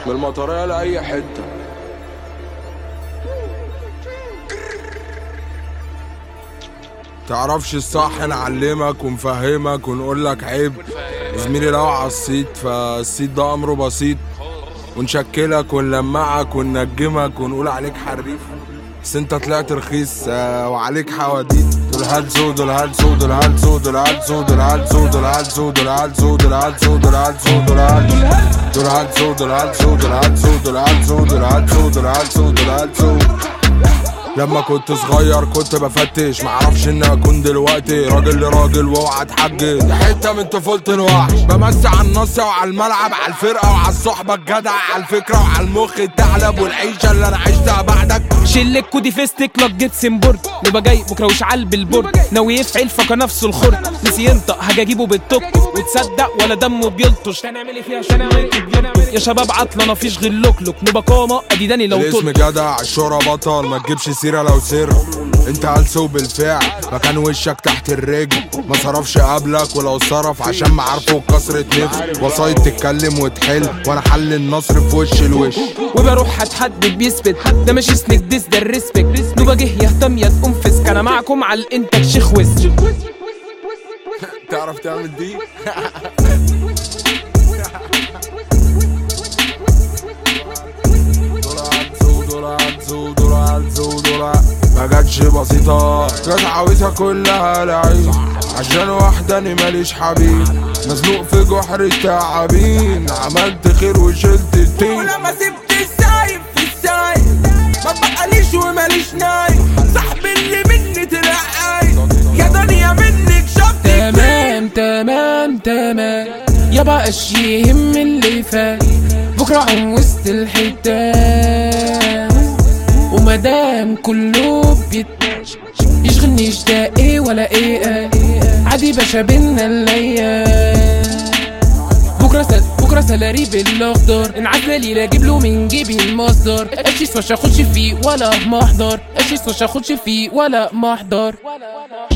من المطرية لأي حتة تعرفش الصح نعلمك ونفهمك ونقول لك عيب زميلي لو على الصيت فالصيت ده امره بسيط ونشكلك ونلمعك وننجمك ونقول عليك حريف بس انت طلعت رخيص آه، وعليك حواديت دول هلسو دول هلسو دول هلسو دول هلسو دول هلسو دول هلسو دول هلسو دول هلسو دول هلسو دول هلسو دول هلسو دول هلسو دول هلسو دول هلسو دول هلسو دول هلسو لما كنت صغير كنت بفتش معرفش ان اكون دلوقتي راجل لراجل واوعى تحجج ده حته من طفولة الوحش بمسي على النص وعلى الملعب على الفرقه وعلى الصحبه الجدع على الفكره وعلى المخ الثعلب والعيشه اللي انا عشتها بعدك شلك كودي فيستك لك جيت سمبورد نبقى جاي بكره وشعل بالبورد ناوي يفعل فكا نفسه الخرد نسي ينطق حاجه اجيبه بالتوك وتصدق ولا دمه بيلطش هنعمل ايه فيها عشان اعمل يا شباب عطله مفيش غير لوكلوك نبقى قامه ادي داني لو الاسم طلع جدع الشهرة بطل ما تجيبش سيرة لو سر انت هلسو بالفعل مكان وشك تحت الرجل ما صرفش قبلك ولو صرف عشان ما عارفه كسرة نفس وسايط تتكلم وتحل وانا حل النصر في وش الوش وبروح اتحدد بيثبت ده مش سنيك ديس ده الريسبكت نبقى جه يهتم يا تقوم فسك انا معكم على الانتاج شيخ وز تعرف تعمل دي ما جاتش بسيطة كانت عاوزها كلها لعيب عشان واحدة انا ماليش حبيب مزنوق في جحر التعابين عملت خير وشلت التين ولما سبت السايب في السايب ما بقاليش وماليش نايم صاحبي اللي مني طلع عايب يا دنيا منك شفت تمام تمام تمام يابا اش يهم اللي فات بكره عن وسط الحيتان ومدام كله بيتماشى يشغلنيش ده ايه ولا ايه آه. عادي باشا بينا الايام بكره سل... بكره سلاري بالاخضر انعزل لي اجيب له من جيبي المصدر اشيس مش هاخدش فيه ولا محضر اشيس مش هاخدش فيه ولا محضر